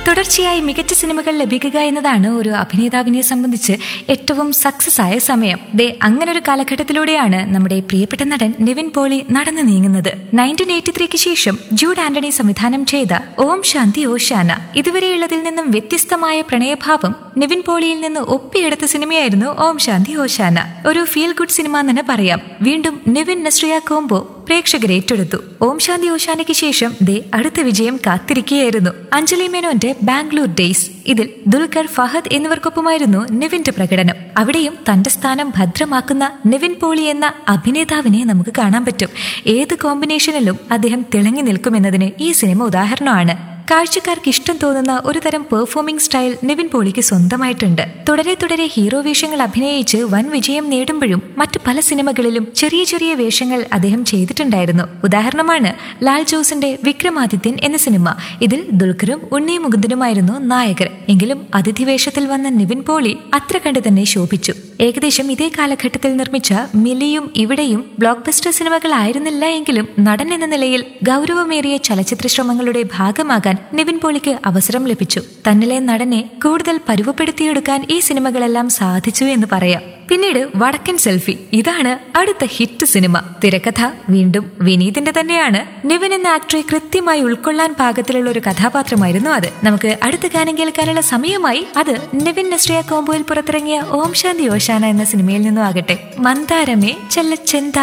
തുടർച്ചയായി മികച്ച സിനിമകൾ ലഭിക്കുക എന്നതാണ് ഒരു അഭിനേതാവിനെ സംബന്ധിച്ച് ഏറ്റവും സക്സസ് ആയ സമയം ദേ അങ്ങനെ ഒരു കാലഘട്ടത്തിലൂടെയാണ് നമ്മുടെ പ്രിയപ്പെട്ട നടൻ നിവിൻ പോളി നടന്നു നീങ്ങുന്നത് നയൻറ്റീൻ എയ്റ്റി ത്രീക്ക് ശേഷം ജൂഡ് ആന്റണി സംവിധാനം ചെയ്ത ഓം ശാന്തി ഓശാന ഇതുവരെയുള്ളതിൽ നിന്നും വ്യത്യസ്തമായ പ്രണയഭാവം നിവിൻ പോളിയിൽ നിന്ന് ഒപ്പിയെടുത്ത സിനിമയായിരുന്നു ഓം ശാന്തി ഓശാന ഒരു ഫീൽ ഗുഡ് സിനിമ എന്ന് തന്നെ പറയാം വീണ്ടും നിവിൻ നസ്രിയ കോംബോ പ്രേക്ഷകരെ ഏറ്റെടുത്തു ഓം ശാന്തി ഓശാനയ്ക്ക് ശേഷം ദേ അടുത്ത വിജയം കാത്തിരിക്കുകയായിരുന്നു അഞ്ജലി മേനോന്റെ ബാംഗ്ലൂർ ഡേയ്സ് ഇതിൽ ദുൽഖർ ഫഹദ് എന്നിവർക്കൊപ്പമായിരുന്നു നിവിന്റെ പ്രകടനം അവിടെയും തന്റെ സ്ഥാനം ഭദ്രമാക്കുന്ന നിവിൻ പോളി എന്ന അഭിനേതാവിനെ നമുക്ക് കാണാൻ പറ്റും ഏത് കോമ്പിനേഷനിലും അദ്ദേഹം തിളങ്ങി നിൽക്കുമെന്നതിന് ഈ സിനിമ ഉദാഹരണമാണ് കാഴ്ചക്കാർക്ക് ഇഷ്ടം തോന്നുന്ന ഒരു തരം പെർഫോമിംഗ് സ്റ്റൈൽ നിവിൻ പോളിക്ക് സ്വന്തമായിട്ടുണ്ട് തുടരെ തുടരെ ഹീറോ വേഷങ്ങൾ അഭിനയിച്ച് വൻ വിജയം നേടുമ്പോഴും മറ്റു പല സിനിമകളിലും ചെറിയ ചെറിയ വേഷങ്ങൾ അദ്ദേഹം ചെയ്തിട്ടുണ്ടായിരുന്നു ഉദാഹരണമാണ് ലാൽ ജോസിന്റെ വിക്രമാദിത്യൻ എന്ന സിനിമ ഇതിൽ ദുൽഖറും ഉണ്ണി മുകുന്ദനുമായിരുന്നു നായകർ എങ്കിലും അതിഥി വേഷത്തിൽ വന്ന നിവിൻ പോളി അത്ര കണ്ട് തന്നെ ശോഭിച്ചു ഏകദേശം ഇതേ കാലഘട്ടത്തിൽ നിർമ്മിച്ച മിലിയും ഇവിടെയും ബ്ലോക്ക് ബസ്റ്റർ സിനിമകളായിരുന്നില്ല എങ്കിലും നടൻ എന്ന നിലയിൽ ഗൗരവമേറിയ ചലച്ചിത്ര ശ്രമങ്ങളുടെ ഭാഗമാകാൻ നിവിൻ പോളിക്ക് അവസരം ലഭിച്ചു തന്നിലെ നടനെ കൂടുതൽ പരുവപ്പെടുത്തിയെടുക്കാൻ ഈ സിനിമകളെല്ലാം സാധിച്ചു എന്ന് പറയാം പിന്നീട് വടക്കൻ സെൽഫി ഇതാണ് അടുത്ത ഹിറ്റ് സിനിമ തിരക്കഥ വീണ്ടും വിനീതിന്റെ തന്നെയാണ് നിവിൻ എന്ന ആക്ടറെ കൃത്യമായി ഉൾക്കൊള്ളാൻ പാകത്തിലുള്ള ഒരു കഥാപാത്രമായിരുന്നു അത് നമുക്ക് അടുത്ത ഗാനം കേൾക്കാനുള്ള സമയമായി അത് നിവിൻ നസ്രിയ കോംബോയിൽ പുറത്തിറങ്ങിയ ഓം ശാന്തി ഓശാന എന്ന സിനിമയിൽ നിന്നും ആകട്ടെ മന്ദാരമേ ചെല്ല